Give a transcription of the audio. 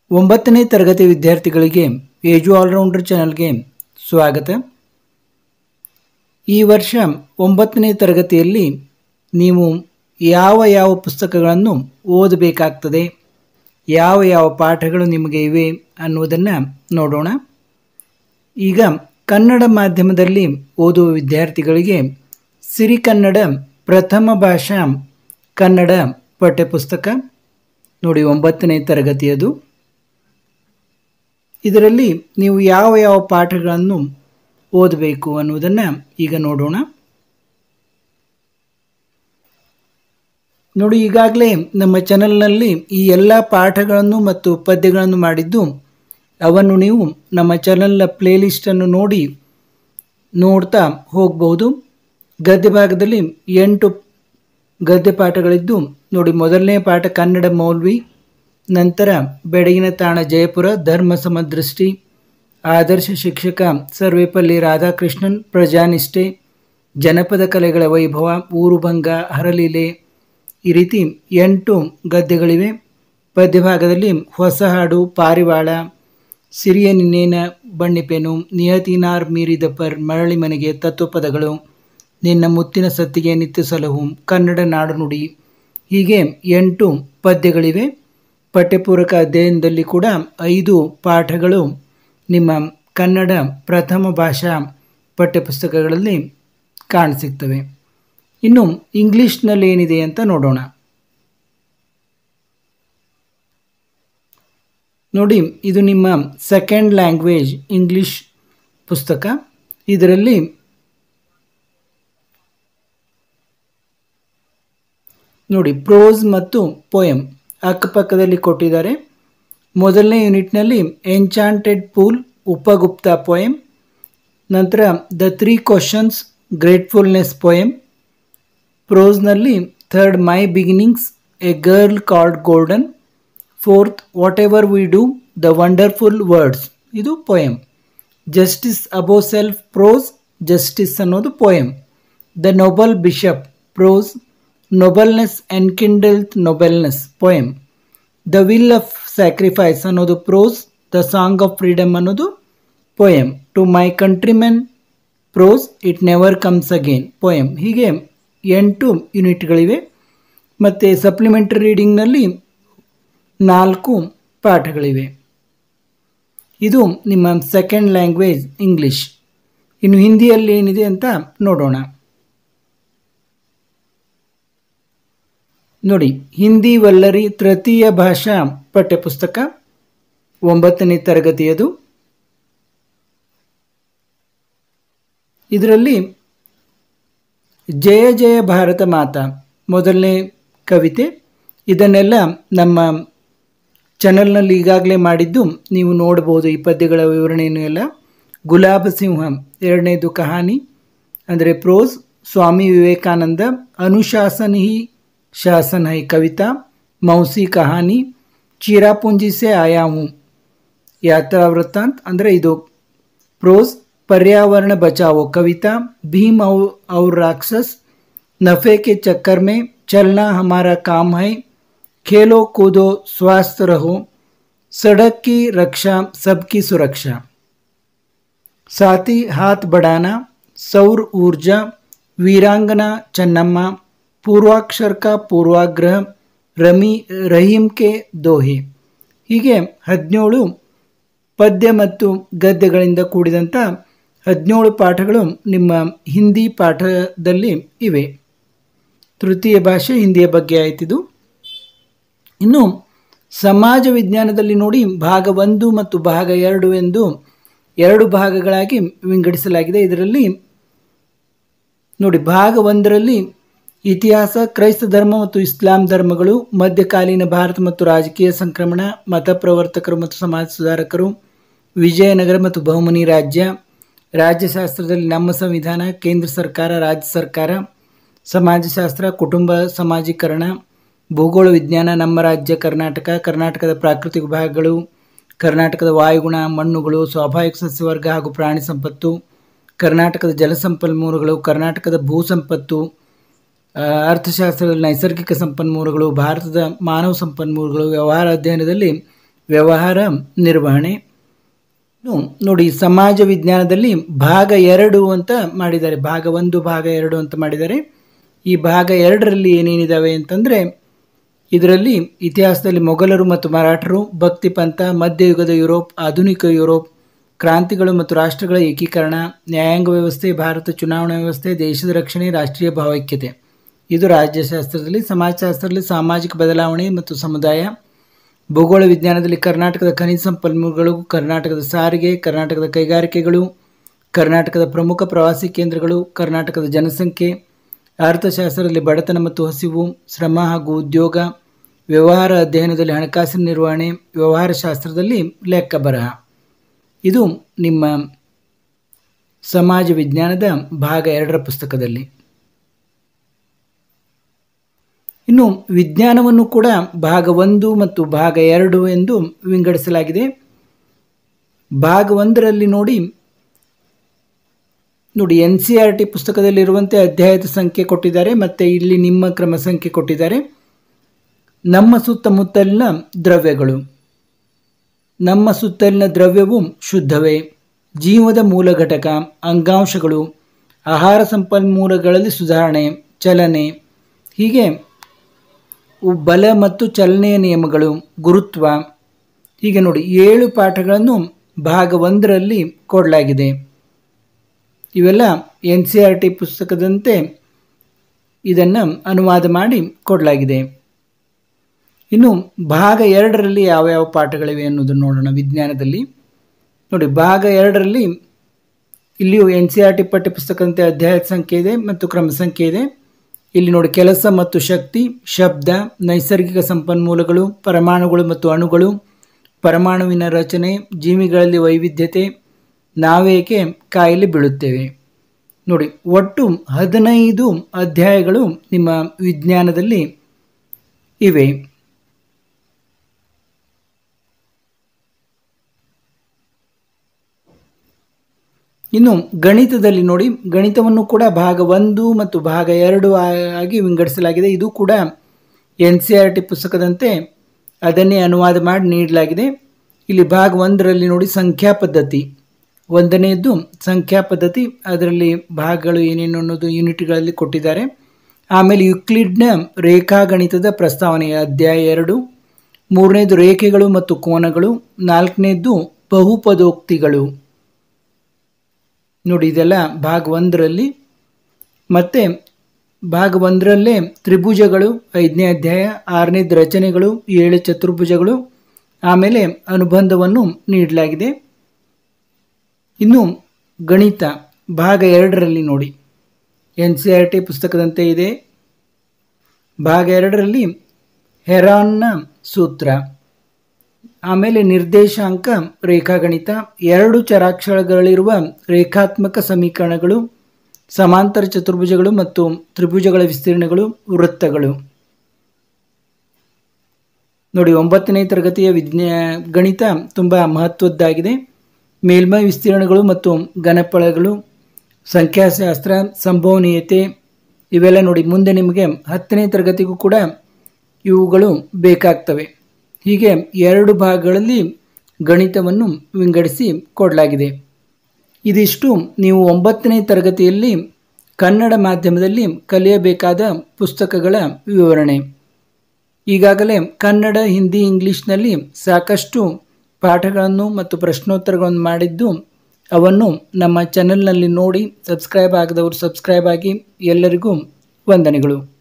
ಒಂಬತ್ತನೇ ತರಗತಿ ವಿದ್ಯಾರ್ಥಿಗಳಿಗೆ ಏಜು ಆಲ್ರೌಂಡರ್ ಚಾನಲ್ಗೆ ಸ್ವಾಗತ ಈ ವರ್ಷ ಒಂಬತ್ತನೇ ತರಗತಿಯಲ್ಲಿ ನೀವು ಯಾವ ಯಾವ ಪುಸ್ತಕಗಳನ್ನು ಓದಬೇಕಾಗ್ತದೆ ಯಾವ ಯಾವ ಪಾಠಗಳು ನಿಮಗೆ ಇವೆ ಅನ್ನುವುದನ್ನು ನೋಡೋಣ ಈಗ ಕನ್ನಡ ಮಾಧ್ಯಮದಲ್ಲಿ ಓದುವ ವಿದ್ಯಾರ್ಥಿಗಳಿಗೆ ಸಿರಿಕನ್ನಡ ಪ್ರಥಮ ಭಾಷಾ ಕನ್ನಡ ಪಠ್ಯಪುಸ್ತಕ ನೋಡಿ ಒಂಬತ್ತನೇ ತರಗತಿಯದು ಇದರಲ್ಲಿ ನೀವು ಯಾವ ಯಾವ ಪಾಠಗಳನ್ನು ಓದಬೇಕು ಅನ್ನುವುದನ್ನು ಈಗ ನೋಡೋಣ ನೋಡಿ ಈಗಾಗಲೇ ನಮ್ಮ ಚಾನಲ್ನಲ್ಲಿ ಈ ಎಲ್ಲ ಪಾಠಗಳನ್ನು ಮತ್ತು ಪದ್ಯಗಳನ್ನು ಮಾಡಿದ್ದು ಅವನ್ನು ನೀವು ನಮ್ಮ ಚಾನಲ್ನ ಪ್ಲೇಲಿಸ್ಟನ್ನು ನೋಡಿ ನೋಡ್ತಾ ಹೋಗಬಹುದು ಗದ್ಯ ಭಾಗದಲ್ಲಿ ಎಂಟು ಗದ್ಯ ಪಾಠಗಳಿದ್ದು ನೋಡಿ ಮೊದಲನೇ ಪಾಠ ಕನ್ನಡ ಮೌಲ್ವಿ ನಂತರ ಬೆಡಗಿನ ತಾಣ ಜಯಪುರ ಧರ್ಮ ಸಮದೃಷ್ಟಿ ಆದರ್ಶ ಶಿಕ್ಷಕ ಸರ್ವೇಪಲ್ಲಿ ರಾಧಾಕೃಷ್ಣನ್ ಪ್ರಜಾನಿಷ್ಠೆ ಜನಪದ ಕಲೆಗಳ ವೈಭವ ಊರುಭಂಗ ಹರಲೀಲೆ ಈ ರೀತಿ ಎಂಟು ಗದ್ಯಗಳಿವೆ ಪದ್ಯಭಾಗದಲ್ಲಿ ಹೊಸ ಹಾಡು ಪಾರಿವಾಳ ಸಿರಿಯ ನಿನ್ನೇನ ಬಣ್ಣಿಪೆನು ನಿಯತಿನಾರ್ ಮೀರಿದ ಪರ್ ಮರಳಿ ಮನೆಗೆ ತತ್ವಪದಗಳು ನಿನ್ನ ಮುತ್ತಿನ ಸತ್ತಿಗೆ ನಿತ್ಯ ಸಲಹು ಕನ್ನಡ ನಾಡುನುಡಿ ಹೀಗೆ ಎಂಟು ಪದ್ಯಗಳಿವೆ ಪಠ್ಯಪೂರಕ ಅಧ್ಯಯನದಲ್ಲಿ ಕೂಡ ಐದು ಪಾಠಗಳು ನಿಮ್ಮ ಕನ್ನಡ ಪ್ರಥಮ ಭಾಷಾ ಪಠ್ಯಪುಸ್ತಕಗಳಲ್ಲಿ ಕಾಣಸಿಗ್ತವೆ ಇನ್ನು ಇಂಗ್ಲೀಷ್ನಲ್ಲಿ ಏನಿದೆ ಅಂತ ನೋಡೋಣ ನೋಡಿ ಇದು ನಿಮ್ಮ ಸೆಕೆಂಡ್ ಲ್ಯಾಂಗ್ವೇಜ್ ಇಂಗ್ಲಿಷ್ ಪುಸ್ತಕ ಇದರಲ್ಲಿ ನೋಡಿ ಪ್ರೋಸ್ ಮತ್ತು ಪೋಯಮ್ ಅಕ್ಕಪಕ್ಕದಲ್ಲಿ ಕೊಟ್ಟಿದ್ದಾರೆ ಮೊದಲನೇ ಯೂನಿಟ್ನಲ್ಲಿ ಎನ್ಚಾಂಟೆಡ್ ಪೂಲ್ ಉಪಗುಪ್ತ ಪೋಯಮ್ ನಂತರ the three questions gratefulness poem ಪ್ರೋಸ್ನಲ್ಲಿ third my beginnings a girl called golden fourth whatever we do the wonderful words ಇದು poem justice above self prose justice ಅನ್ನೋದು poem the noble bishop prose nobleness enkindleth nobleness poem the will of sacrifice ಅನ್ನೋದು prose the song of freedom ಅನ್ನೋದು poem to my countrymen prose it never comes again poem ಹೀಗೆ ಎಂಟು ಯೂನಿಟ್ಗಳಿವೆ ಮತ್ತು supplementary ರೀಡಿಂಗ್ನಲ್ಲಿ ನಾಲ್ಕು ಪಾಠಗಳಿವೆ ಇದು ನಿಮ್ಮ second language English ಇನ್ನು ಹಿಂದಿಯಲ್ಲಿ ಏನಿದೆ ಅಂತ ನೋಡೋಣ ನೋಡಿ ಹಿಂದಿ ವಲ್ಲರಿ ತೃತೀಯ ಭಾಷಾ ಪಠ್ಯಪುಸ್ತಕ ಒಂಬತ್ತನೇ ತರಗತಿಯದು ಇದರಲ್ಲಿ ಜಯ ಜಯ ಭಾರತ ಮಾತಾ ಮೊದಲನೇ ಕವಿತೆ ಇದನ್ನೆಲ್ಲ ನಮ್ಮ ಚಾನಲ್ನಲ್ಲಿ ಈಗಾಗಲೇ ಮಾಡಿದ್ದು ನೀವು ನೋಡ್ಬೋದು ಈ ಪದ್ಯಗಳ ವಿವರಣೆಯನ್ನು ಎಲ್ಲ ಗುಲಾಬ ಸಿಂಹ ಎರಡನೇದು ಕಹಾನಿ ಅಂದರೆ ಪ್ರೋಸ್ ಸ್ವಾಮಿ ವಿವೇಕಾನಂದ ಅನುಶಾಸನ ಹಿ ಶಾಸನ ಹೈ ಕವಿತಾ ಮೌಸಿ ಕಹಾನಿ ಚಿರಾಪುಂಜಿ ಸೆ ಆಯಾ ಹೂँ ಯಾತ್ರಾ ವೃತ್ತಾಂತ್ ಅಂದರೆ ಇದು ಪ್ರೋಸ್ पर्यावरण बचाओ कविता भीम और, और राक्षस नफ़े के चक्कर में चलना हमारा काम है खेलो कूदो स्वस्थ रहो सड़क की रक्षा सबकी सुरक्षा साथ ही हाथ बढ़ाना सौर ऊर्जा वीरांगना चन्नम्मा पूर्वाक्षर का पूर्वाग्रह रमी रहीम के दोಹೆ ಹೀಗೆ ಹದಿನೇಳು ಪದ್ಯ ಮತ್ತು ಗದ್ಯಗಳಿಂದ ಕೂಡಿದಂಥ ಹದಿನೇಳು ಪಾಠಗಳು ನಿಮ್ಮ ಹಿಂದಿ ಪಾಠದಲ್ಲಿ ಇವೆ ತೃತೀಯ ಭಾಷೆ ಹಿಂದಿಯ ಬಗ್ಗೆ ಆಯ್ತಿದು ಇನ್ನು ಸಮಾಜ ವಿಜ್ಞಾನದಲ್ಲಿ ನೋಡಿ ಭಾಗ ಒಂದು ಮತ್ತು ಭಾಗ ಎರಡು ಎಂದು ಎರಡು ಭಾಗಗಳಾಗಿ ವಿಂಗಡಿಸಲಾಗಿದೆ ಇದರಲ್ಲಿ ನೋಡಿ ಭಾಗ ಒಂದರಲ್ಲಿ ಇತಿಹಾಸ ಕ್ರೈಸ್ತ ಧರ್ಮ ಮತ್ತು ಇಸ್ಲಾಂ ಧರ್ಮಗಳು ಮಧ್ಯಕಾಲೀನ ಭಾರತ ಮತ್ತು ರಾಜಕೀಯ ಸಂಕ್ರಮಣ ಮತ ಪ್ರವರ್ತಕರು ಮತ್ತು ಸಮಾಜ ಸುಧಾರಕರು ವಿಜಯನಗರ ಮತ್ತು ಬಹುಮನಿ ರಾಜ್ಯ ರಾಜ್ಯಶಾಸ್ತ್ರದಲ್ಲಿ ನಮ್ಮ ಸಂವಿಧಾನ ಕೇಂದ್ರ ಸರ್ಕಾರ ರಾಜ್ಯ ಸರ್ಕಾರ ಸಮಾಜಶಾಸ್ತ್ರ ಕುಟುಂಬ ಸಮಾಜೀಕರಣ ಭೂಗೋಳ ವಿಜ್ಞಾನ ನಮ್ಮ ರಾಜ್ಯ ಕರ್ನಾಟಕ ಕರ್ನಾಟಕದ ಪ್ರಾಕೃತಿಕ ಭಾಗಗಳು ಕರ್ನಾಟಕದ ವಾಯುಗುಣ ಮಣ್ಣುಗಳು ಸ್ವಾಭಾವಿಕ ಸಸ್ಯವರ್ಗ ಹಾಗೂ ಪ್ರಾಣಿ ಸಂಪತ್ತು ಕರ್ನಾಟಕದ ಜಲಸಂಪನ್ಮೂಲಗಳು ಕರ್ನಾಟಕದ ಭೂ ಸಂಪತ್ತು ಆ, ಅರ್ಥಶಾಸ್ತ್ರದಲ್ಲಿ ನೈಸರ್ಗಿಕ ಸಂಪನ್ಮೂಲಗಳು ಭಾರತದ ಮಾನವ ಸಂಪನ್ಮೂಲಗಳು ವ್ಯವಹಾರ ಅಧ್ಯಯನದಲ್ಲಿ ವ್ಯವಹಾರ ನಿರ್ವಹಣೆ ಇನ್ನು ನೋಡಿ ಸಮಾಜ ವಿಜ್ಞಾನದಲ್ಲಿ ಭಾಗ ಎರಡು ಅಂತ ಮಾಡಿದ್ದಾರೆ ಭಾಗ ಒಂದು ಭಾಗ ಎರಡು ಅಂತ ಮಾಡಿದ್ದಾರೆ ಈ ಭಾಗ ಎರಡರಲ್ಲಿ ಏನೇನಿದ್ದಾವೆ ಅಂತಂದರೆ ಇದರಲ್ಲಿ ಇತಿಹಾಸದಲ್ಲಿ ಮೊಘಲರು ಮತ್ತು ಮರಾಠರು ಭಕ್ತಿ ಪಂಥ ಮಧ್ಯಯುಗದ ಯುರೋಪ್ ಆಧುನಿಕ ಯುರೋಪ್ ಕ್ರಾಂತಿಗಳು ಮತ್ತು ರಾಷ್ಟ್ರಗಳ ಏಕೀಕರಣ ನ್ಯಾಯಾಂಗ ವ್ಯವಸ್ಥೆ ಭಾರತ ಚುನಾವಣಾ ವ್ಯವಸ್ಥೆ ದೇಶದ ರಕ್ಷಣೆ ರಾಷ್ಟ್ರೀಯ ಭಾವೈಕ್ಯತೆ ಇದು ರಾಜ್ಯಶಾಸ್ತ್ರದಲ್ಲಿ ಸಮಾಜಶಾಸ್ತ್ರದಲ್ಲಿ ಸಾಮಾಜಿಕ ಬದಲಾವಣೆ ಮತ್ತು ಸಮುದಾಯ ಭೂಗೋಳ ವಿಜ್ಞಾನದಲ್ಲಿ ಕರ್ನಾಟಕದ ಖನಿಜ ಸಂಪನ್ಮೂಲಗಳು ಕರ್ನಾಟಕದ ಸಾರಿಗೆ ಕರ್ನಾಟಕದ ಕೈಗಾರಿಕೆಗಳು ಕರ್ನಾಟಕದ ಪ್ರಮುಖ ಪ್ರವಾಸಿ ಕೇಂದ್ರಗಳು ಕರ್ನಾಟಕದ ಜನಸಂಖ್ಯೆ ಅರ್ಥಶಾಸ್ತ್ರದಲ್ಲಿ ಬಡತನ ಮತ್ತು ಹಸಿವು ಶ್ರಮ ಹಾಗೂ ಉದ್ಯೋಗ ವ್ಯವಹಾರ ಅಧ್ಯಯನದಲ್ಲಿ ಹಣಕಾಸಿನ ನಿರ್ವಹಣೆ ವ್ಯವಹಾರ ಶಾಸ್ತ್ರದಲ್ಲಿ ಲೆಕ್ಕ ಬರಹ ಇದು ನಿಮ್ಮ ಸಮಾಜ ವಿಜ್ಞಾನದ ಭಾಗ ಎರಡರ ಪುಸ್ತಕದಲ್ಲಿ ಇನ್ನು ವಿಜ್ಞಾನವನ್ನು ಕೂಡ ಭಾಗ ಒಂದು ಮತ್ತು ಭಾಗ ಎರಡು ಎಂದು ವಿಂಗಡಿಸಲಾಗಿದೆ ಭಾಗ ಒಂದರಲ್ಲಿ ನೋಡಿ ನೋಡಿ ಎನ್ ಸಿ ಆರ್ ಟಿ ಪುಸ್ತಕದಲ್ಲಿರುವಂತೆ ಅಧ್ಯಾಯದ ಸಂಖ್ಯೆ ಕೊಟ್ಟಿದ್ದಾರೆ ಮತ್ತು ಇಲ್ಲಿ ನಿಮ್ಮ ಕ್ರಮ ಸಂಖ್ಯೆ ಕೊಟ್ಟಿದ್ದಾರೆ ನಮ್ಮ ಸುತ್ತಮುತ್ತಲಿನ ದ್ರವ್ಯಗಳು ನಮ್ಮ ಸುತ್ತಲಿನ ದ್ರವ್ಯವು ಶುದ್ಧವೇ ಜೀವದ ಮೂಲ ಘಟಕ ಅಂಗಾಂಶಗಳು ಆಹಾರ ಸಂಪನ್ಮೂಲಗಳಲ್ಲಿ ಸುಧಾರಣೆ ಚಲನೆ ಹೀಗೆ ಬಲ ಮತ್ತು ಚಲನೆಯ ನಿಯಮಗಳು ಗುರುತ್ವ ಹೀಗೆ ನೋಡಿ ಏಳು ಪಾಠಗಳನ್ನು ಭಾಗ ಒಂದರಲ್ಲಿ ಕೊಡಲಾಗಿದೆ ಇವೆಲ್ಲ ಎನ್ ಸಿ ಆರ್ ಟಿ ಪುಸ್ತಕದಂತೆ ಇದನ್ನು ಅನುವಾದ ಮಾಡಿ ಕೊಡಲಾಗಿದೆ ಇನ್ನು ಭಾಗ ಎರಡರಲ್ಲಿ ಯಾವ್ಯಾವ ಪಾಠಗಳಿವೆ ಅನ್ನೋದನ್ನು ನೋಡೋಣ ವಿಜ್ಞಾನದಲ್ಲಿ ನೋಡಿ ಭಾಗ ಎರಡರಲ್ಲಿ ಇಲ್ಲಿಯೂ ಎನ್ ಸಿ ಆರ್ ಟಿ ಪಠ್ಯ ಪುಸ್ತಕದಂತೆ ಅಧ್ಯಾಯದ ಸಂಖ್ಯೆ ಇದೆ ಮತ್ತು ಕ್ರಮ ಸಂಖ್ಯೆ ಇದೆ ಇಲ್ಲಿ ನೋಡಿ ಕೆಲಸ ಮತ್ತು ಶಕ್ತಿ ಶಬ್ದ ನೈಸರ್ಗಿಕ ಸಂಪನ್ಮೂಲಗಳು ಪರಮಾಣುಗಳು ಮತ್ತು ಅಣುಗಳು ಪರಮಾಣುವಿನ ರಚನೆ ಜೀವಿಗಳಲ್ಲಿ ವೈವಿಧ್ಯತೆ ನಾವೇಕೆ ಕಾಯಿಲೆ ಬೀಳುತ್ತೇವೆ ನೋಡಿ ಒಟ್ಟು ಹದಿನೈದು ಅಧ್ಯಾಯಗಳು ನಿಮ್ಮ ವಿಜ್ಞಾನದಲ್ಲಿ ಇವೆ ಇನ್ನು ಗಣಿತದಲ್ಲಿ ನೋಡಿ ಗಣಿತವನ್ನು ಕೂಡ ಭಾಗ ಒಂದು ಮತ್ತು ಭಾಗ ಎರಡು ಆಗಿ ವಿಂಗಡಿಸಲಾಗಿದೆ ಇದು ಕೂಡ ಎನ್ ಸಿ ಆರ್ ಟಿ ಪುಸ್ತಕದಂತೆ ಅದನ್ನೇ ಅನುವಾದ ಮಾಡಿ ನೀಡಲಾಗಿದೆ ಇಲ್ಲಿ ಭಾಗ ಒಂದರಲ್ಲಿ ನೋಡಿ ಸಂಖ್ಯಾ ಪದ್ಧತಿ ಒಂದನೆಯದ್ದು ಸಂಖ್ಯಾ ಪದ್ಧತಿ ಅದರಲ್ಲಿ ಭಾಗಗಳು ಏನೇನು ಅನ್ನೋದು ಯೂನಿಟ್ಗಳಲ್ಲಿ ಕೊಟ್ಟಿದ್ದಾರೆ ಆಮೇಲೆ ಯುಕ್ಲಿಡ್ನ ರೇಖಾಗಣಿತದ ಪ್ರಸ್ತಾವನೆ ಅಧ್ಯಾಯ ಎರಡು ಮೂರನೇದು ರೇಖೆಗಳು ಮತ್ತು ಕೋನಗಳು ನಾಲ್ಕನೇದ್ದು ಬಹುಪದೋಕ್ತಿಗಳು ನೋಡಿ ಇದೆಲ್ಲ ಭಾಗ ಒಂದರಲ್ಲಿ ಮತ್ತು ಭಾಗ ಒಂದರಲ್ಲೇ ತ್ರಿಭುಜಗಳು ಐದನೇ ಅಧ್ಯಾಯ ಆರನೇದು ರಚನೆಗಳು ಏಳು ಚತುರ್ಭುಜಗಳು ಆಮೇಲೆ ಅನುಬಂಧವನ್ನು ನೀಡಲಾಗಿದೆ ಇನ್ನು ಗಣಿತ ಭಾಗ ಎರಡರಲ್ಲಿ ನೋಡಿ ಎನ್ ಸಿ ಆರ್ ಟಿ ಪುಸ್ತಕದಂತೆ ಇದೆ ಭಾಗ ಎರಡರಲ್ಲಿ ಹೆರಾನ್ನ ಸೂತ್ರ ಆಮೇಲೆ ನಿರ್ದೇಶಾಂಕ ರೇಖಾಗಣಿತ ಎರಡು ಚರಾಕ್ಷರಗಳಿರುವ ರೇಖಾತ್ಮಕ ಸಮೀಕರಣಗಳು ಸಮಾಂತರ ಚತುರ್ಭುಜಗಳು ಮತ್ತು ತ್ರಿಭುಜಗಳ ವಿಸ್ತೀರ್ಣಗಳು ವೃತ್ತಗಳು ನೋಡಿ ಒಂಬತ್ತನೇ ತರಗತಿಯ ವಿಜ್ಞಾ ಗಣಿತ ತುಂಬ ಮಹತ್ವದ್ದಾಗಿದೆ ಮೇಲ್ಮೈ ವಿಸ್ತೀರ್ಣಗಳು ಮತ್ತು ಘನಫಲಗಳು ಸಂಖ್ಯಾಶಾಸ್ತ್ರ ಸಂಭವನೀಯತೆ ಇವೆಲ್ಲ ನೋಡಿ ಮುಂದೆ ನಿಮಗೆ ಹತ್ತನೇ ತರಗತಿಗೂ ಕೂಡ ಇವುಗಳು ಬೇಕಾಗ್ತವೆ ಹೀಗೆ ಎರಡು ಭಾಗಗಳಲ್ಲಿ ಗಣಿತವನ್ನು ವಿಂಗಡಿಸಿ ಕೊಡಲಾಗಿದೆ ಇದಿಷ್ಟು ನೀವು ಒಂಬತ್ತನೇ ತರಗತಿಯಲ್ಲಿ ಕನ್ನಡ ಮಾಧ್ಯಮದಲ್ಲಿ ಕಲಿಯಬೇಕಾದ ಪುಸ್ತಕಗಳ ವಿವರಣೆ ಈಗಾಗಲೇ ಕನ್ನಡ ಹಿಂದಿ ಇಂಗ್ಲೀಷ್ನಲ್ಲಿ ಸಾಕಷ್ಟು ಪಾಠಗಳನ್ನು ಮತ್ತು ಪ್ರಶ್ನೋತ್ತರಗಳನ್ನು ಮಾಡಿದ್ದು ಅವನ್ನು ನಮ್ಮ ಚಾನೆಲ್ನಲ್ಲಿ ನೋಡಿ ಸಬ್ಸ್ಕ್ರೈಬ್ ಆಗದವರು ಸಬ್ಸ್ಕ್ರೈಬ್ ಆಗಿ ಎಲ್ಲರಿಗೂ ವಂದನೆಗಳು